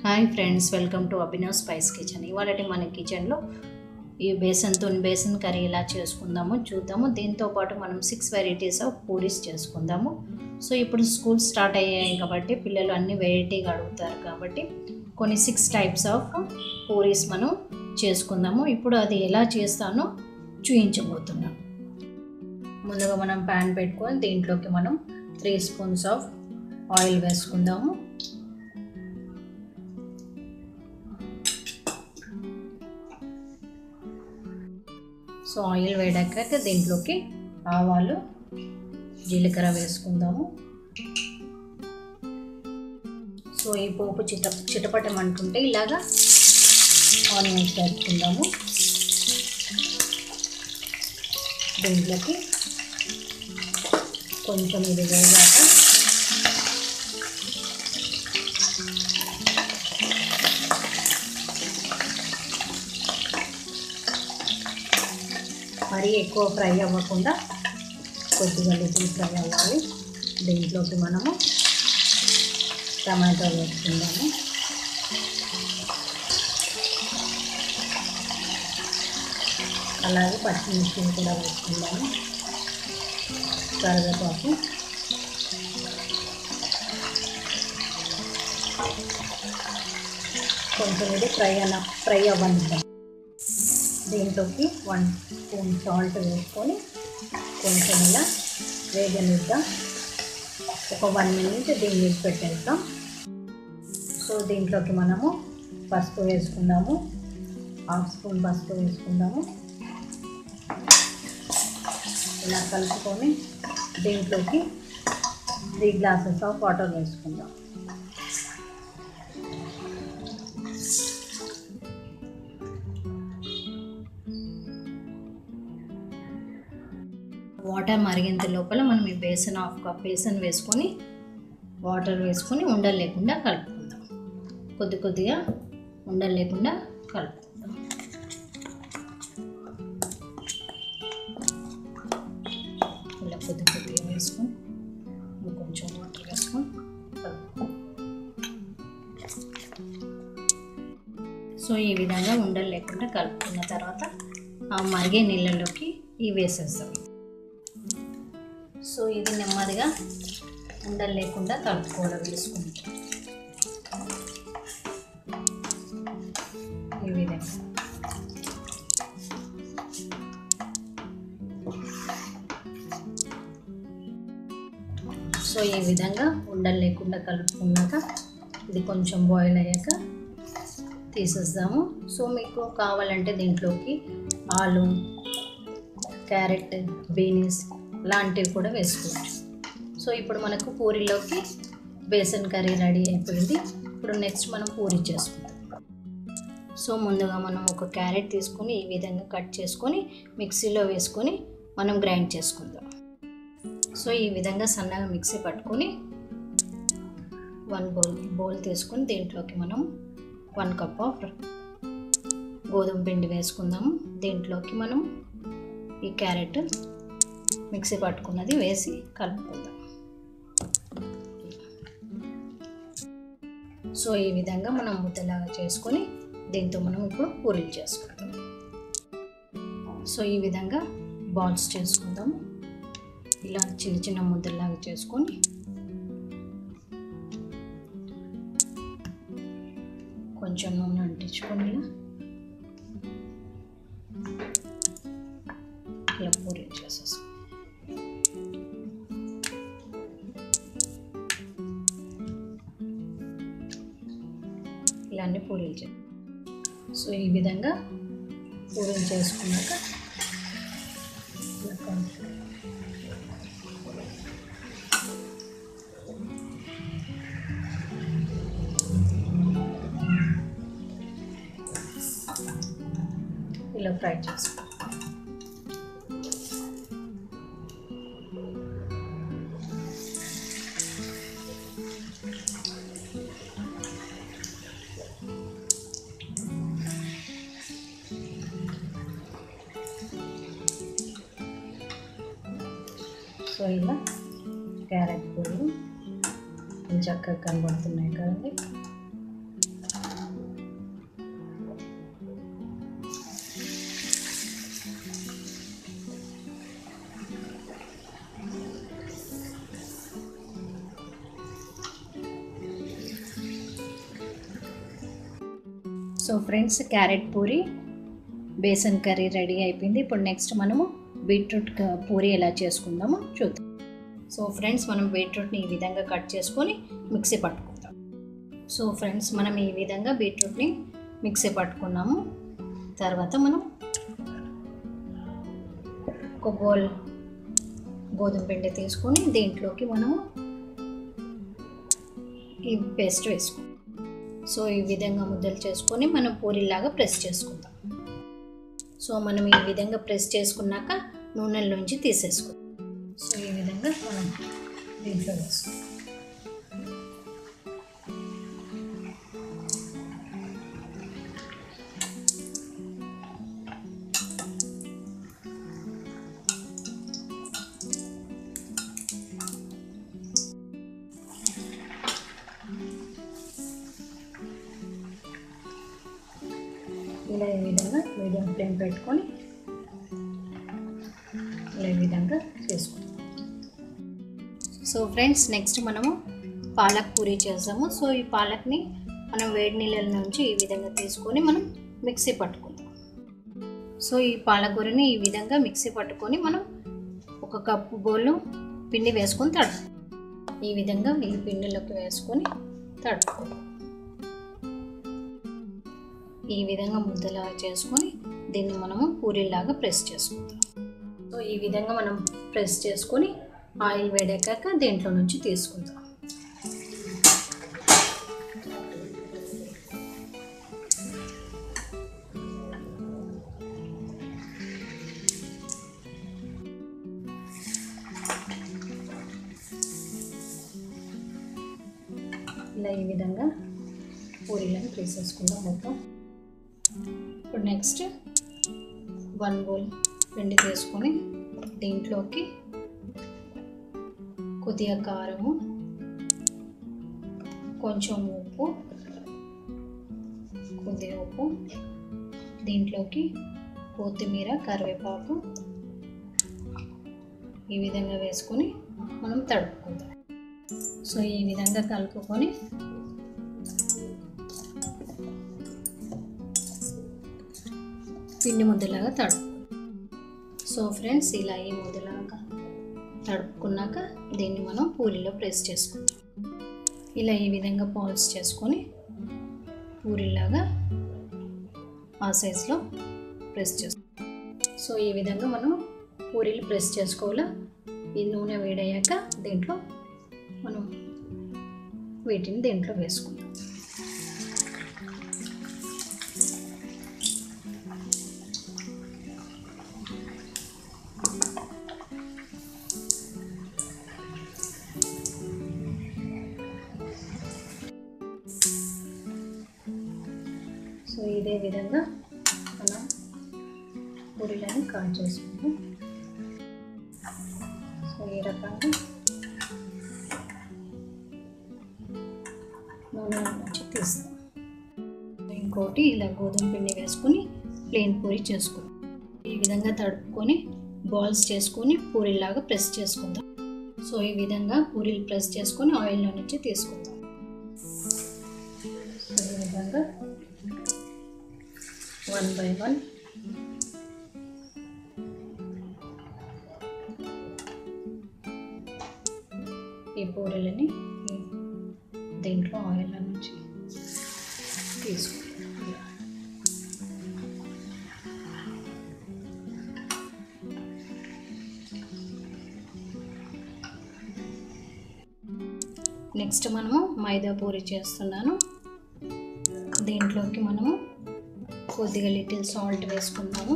Hi friends welcome to Abhinav spice kitchen ఇవాళ మన కిచెన్లో ఈ బేసన్తో బేసన్ కర్రీ ఎలా చేసుకుందామో చూద్దాము దీంతో పాటు మనం సిక్స్ వెరైటీస్ ఆఫ్ పూరీస్ చేసుకుందాము సో ఇప్పుడు స్కూల్ స్టార్ట్ అయ్యాయి కాబట్టి పిల్లలు అన్ని వెరైటీగా అడుగుతారు కాబట్టి కొన్ని సిక్స్ టైప్స్ ఆఫ్ పూరీస్ మనం చేసుకుందాము ఇప్పుడు అది ఎలా చేస్తానో చూపించబోతున్నాం ముందుగా మనం ప్యాన్ పెట్టుకొని దీంట్లోకి మనం త్రీ స్పూన్స్ ఆఫ్ ఆయిల్ వేసుకుందాము సో ఆయిల్ వేడాక దీంట్లోకి ఆవాలు జీలకర్ర వేసుకుందాము సో ఈ పోపు చిట చిటపటమంటుంటే ఇలాగా ఆనియన్స్ వేసుకుందాము దీంట్లోకి కొంచెం ఇది వేగాక మరీ ఎక్కువ ఫ్రై అవ్వకుండా కొద్దిగా లిటిల్ ఫ్రై అవ్వాలి దీంట్లోకి మనము టమాటో వేసుకుందాము అలాగే పచ్చిమిర్చిని కూడా వేసుకుందాము కరివేపాకు కొంచెం ఇది ఫ్రై అన్న ఫ్రై అవ్వనిద్దాం దీంట్లోకి వన్ స్పూన్ సాల్ట్ వేసుకొని కొంచెం ఇలా వేగనిద్దాం ఒక వన్ మినిట్ దీన్ని పెట్టేద్దాం సో దీంట్లోకి మనము పసుపు వేసుకుందాము హాఫ్ స్పూన్ పసుపు వేసుకుందాము ఇలా కలుపుకొని దీంట్లోకి త్రీ గ్లాసెస్ ఆఫ్ వాటర్ వేసుకుందాం వాటర్ మరిగేంత లోపల మనం ఈ బేసన్ హాఫ్ కప్ బేసన్ వేసుకొని వాటర్ వేసుకొని ఉండలు లేకుండా కలుపుకుందాం కొద్ది కొద్దిగా ఉండలు లేకుండా కలుపుకుందాం ఇలా కొద్ది కొద్దిగా వేసుకొని ఇంకొంచెం వాటర్ వేసుకొని కలుపుకుందాం సో ఈ విధంగా ఉండలు లేకుండా కలుపుకున్న తర్వాత ఆ మరిగే నీళ్ళలోకి ఇవి వేసేస్తాం సో ఇది నెమ్మదిగా ఉండలు లేకుండా కలుపుకోవడం వేసుకుంటాం ఈ విధంగా సో ఈ విధంగా ఉండలు లేకుండా కలుపుకున్నాక ఇది కొంచెం బాయిల్ అయ్యాక తీసేద్దాము సో మీకు కావాలంటే దీంట్లోకి ఆలు క్యారెట్ బీనీస్ లాంటివి కూడా వేసుకోవచ్చు సో ఇప్పుడు మనకు పూరిలోకి బేసన్ కర్రీ రెడీ అయిపోయింది ఇప్పుడు నెక్స్ట్ మనం పూరి చేసుకుందాం సో ముందుగా మనం ఒక క్యారెట్ తీసుకొని ఈ విధంగా కట్ చేసుకొని మిక్సీలో వేసుకొని మనం గ్రైండ్ చేసుకుందాం సో ఈ విధంగా సన్నగా మిక్సీ పట్టుకొని వన్ బౌల్ బౌల్ తీసుకొని దీంట్లోకి మనం వన్ కప్ ఆఫ్ గోధుమ పిండి వేసుకుందాము దీంట్లోకి మనం ఈ క్యారెట్ మిక్సీ పట్టుకున్నది వేసి కలుపుకుందాం సో ఈ విధంగా మనం ముద్దలాగా చేసుకొని దీంతో మనం ఇప్పుడు పూరీలు చేసుకుందాం సో ఈ విధంగా బాల్స్ చేసుకుందాము ఇలా చిన్న చిన్న ముద్దలాగా చేసుకొని కొంచెం నూనె అంటించుకొని ఇలా ఇలా పూరీలు చేసేసుకో ఇలా అన్ని పూరీలు చే సో ఈ విధంగా పూరీలు చేసుకున్నాక ఇలా కలుపు ఇలా ఫ్రై చేసుకో సో ఇలా క్యారెట్ పూలు చక్కగా కనబడుతున్నాయి కదండి so friends carrot puri besan curry ready అయిపోయింది ఇప్పుడు నెక్స్ట్ మనము బీట్రూట్ క- పూరి ఎలా చేసుకుందామో చూద్దాం సో ఫ్రెండ్స్ మనం బీట్రూట్ని ఈ విధంగా కట్ చేసుకొని మిక్సీ పట్టుకుందాం సో ఫ్రెండ్స్ మనం ఈ విధంగా బీట్రూట్ని మిక్సీ పట్టుకున్నాము తర్వాత మనం ఒక బౌల్ గోధుమ పిండి తీసుకొని దీంట్లోకి మనము ఈ పేస్ట్ వేసుకుందాం సో ఈ విధంగా ముద్దలు చేసుకొని మనం పూరిలాగా ప్రెస్ చేసుకుందాం సో మనం ఈ విధంగా ప్రెస్ చేసుకున్నాక నూనెలోంచి తీసేసుకుందాం సో ఈ విధంగా మనం దీంట్లో వేసుకుందాం ఇలా ఈ విధంగా మీడియం ఫ్లేమ్ పెట్టుకొని ఇలా ఈ విధంగా చేసుకుంటాం సో ఫ్రెండ్స్ నెక్స్ట్ మనము పాలక్ పూరి చేస్తాము సో ఈ పాలక్ని మనం వేడి నీళ్ళ నుంచి ఈ విధంగా తీసుకొని మనం మిక్సీ పట్టుకుందాం సో ఈ పాలకూరని ఈ విధంగా మిక్సీ పట్టుకొని మనం ఒక కప్పు బౌల్ పిండి వేసుకొని తడుపు ఈ విధంగా ఈ పిండిలోకి వేసుకొని తడుపుకుందాం ఈ విధంగా ముద్దలా చేసుకొని దీన్ని మనము పూరీలాగా ప్రెస్ చేసుకుందాం సో ఈ విధంగా మనం ప్రెస్ చేసుకొని ఆయిల్ వేడెక్కాక దీంట్లో నుంచి తీసుకుందాం ఇలా ఈ విధంగా పూరీలను తీసేసుకుందాం మొత్తం ఇప్పుడు నెక్స్ట్ వన్ బౌల్ పిండి తీసుకొని దీంట్లోకి కొద్దిగా కారము కొంచెం ఉప్పు కొద్దిగా ఉప్పు దీంట్లోకి కొత్తిమీర కరివేపాకు ఈ విధంగా వేసుకొని మనం తడుపుకుందాం సో ఈ విధంగా కలుపుకొని పిండి ముద్దలాగా తడుపు సో ఫ్రెండ్స్ ఇలా ఈ ముద్దలాగా తడుపుకున్నాక దీన్ని మనం పూరిలో ప్రెస్ చేసుకుందాం ఇలా ఈ విధంగా పాల్స్ చేసుకొని పూరిలాగా ఆ సైజులో ప్రెస్ చేస్తాం సో ఈ విధంగా మనం పూరీలు ప్రెస్ చేసుకోవాలా ఈ నూనె వేడయ్యాక దీంట్లో మనం వీటిని దీంట్లో వేసుకుందాం సో ఇదే విధంగా మనం పూరీలను కట్ చేసుకుందాం సో ఈ రకంగా నూనె నుంచి తీస్తాం ఇంకోటి ఇలా గోధుమ పిండి వేసుకొని ప్లెయిన్ పూరి చేసుకుందాం ఈ విధంగా తడుపుకొని బాల్స్ చేసుకొని పూరీలాగా ప్రెస్ చేసుకుందాం సో ఈ విధంగా పూరీలు ప్రెస్ చేసుకొని ఆయిల్లో నుంచి తీసుకుందాం సో ఈ విధంగా వన్ బై వన్ ఈ పూరీలని ఈ దీంట్లో ఆయిల్ నుంచి తీసుకుంటాం ఇలా. నెక్స్ట్ మనము మైదా పూరి చేస్తున్నాను దీంట్లోకి మనము కొద్దిగా లిటిల్ సాల్ట్ వేసుకుందాము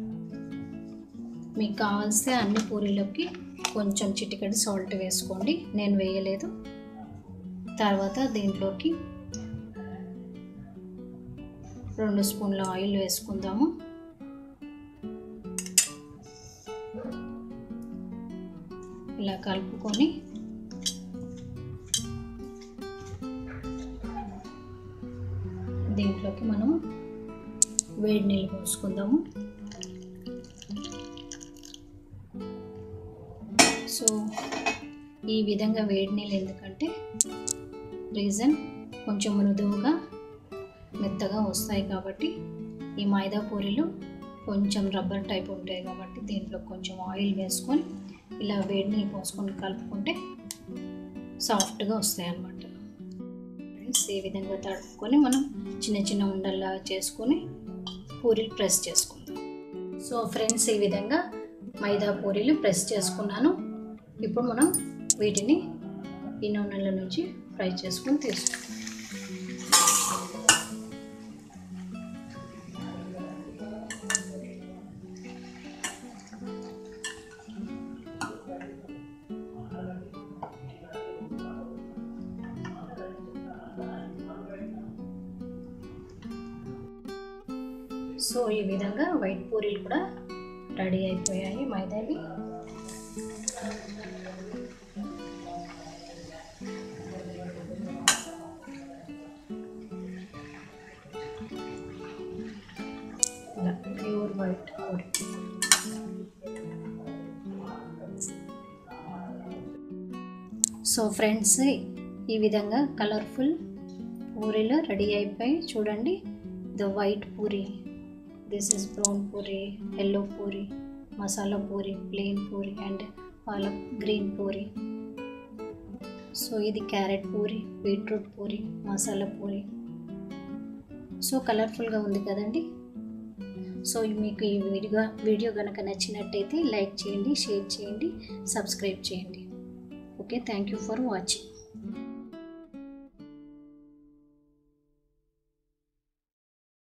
మీకు కావాల్సిన అన్ని పూరీలోకి కొంచెం చిటికెడు సాల్ట్ వేసుకోండి నేను వేయలేదు తర్వాత దీంట్లోకి రెండు స్పూన్ల ఆయిల్ వేసుకుందాము ఇలా కలుపుకొని దీంట్లోకి మనము వేడి నీళ్ళు పోసుకుందాము సో ఈ విధంగా వేడి నీళ్ళు ఎందుకంటే రీజన్ కొంచెం మృదువుగా మెత్తగా వస్తాయి కాబట్టి ఈ మైదా పూరీలు కొంచెం రబ్బర్ టైప్ ఉంటాయి కాబట్టి దీంట్లో కొంచెం ఆయిల్ వేసుకొని ఇలా వేడి నీళ్ళు పోసుకొని కలుపుకుంటే సాఫ్ట్గా వస్తాయి అన్నమాట ఫ్రెండ్స్ ఈ విధంగా తడుపుకొని మనం చిన్న చిన్న ఉండల్లా చేసుకొని పూరీలు ప్రెస్ చేసుకుందాం సో ఫ్రెండ్స్ ఈ విధంగా మైదా పూరీలు ప్రెస్ చేసుకున్నాను ఇప్పుడు మనం వీటిని ఈ నూనెల నుంచి ఫ్రై చేసుకొని తీసుకుందాం సో ఈ విధంగా వైట్ పూరీలు కూడా రెడీ అయిపోయాయి మైదావి ఇలా pure white puri so friends ఈ విధంగా కలర్ఫుల్ పూరీలు రెడీ అయిపోయి చూడండి the white puri this is brown puri yellow puri masala puri plain puri and palak green puri so ఇది carrot puri beetroot puri masala puri so కలర్ఫుల్గా ఉంది కదండి సో మీకు ఈ వీడియో వీడియో కనుక నచ్చినట్టయితే లైక్ చేయండి షేర్ చేయండి సబ్స్క్రైబ్ చేయండి okay thank you for watching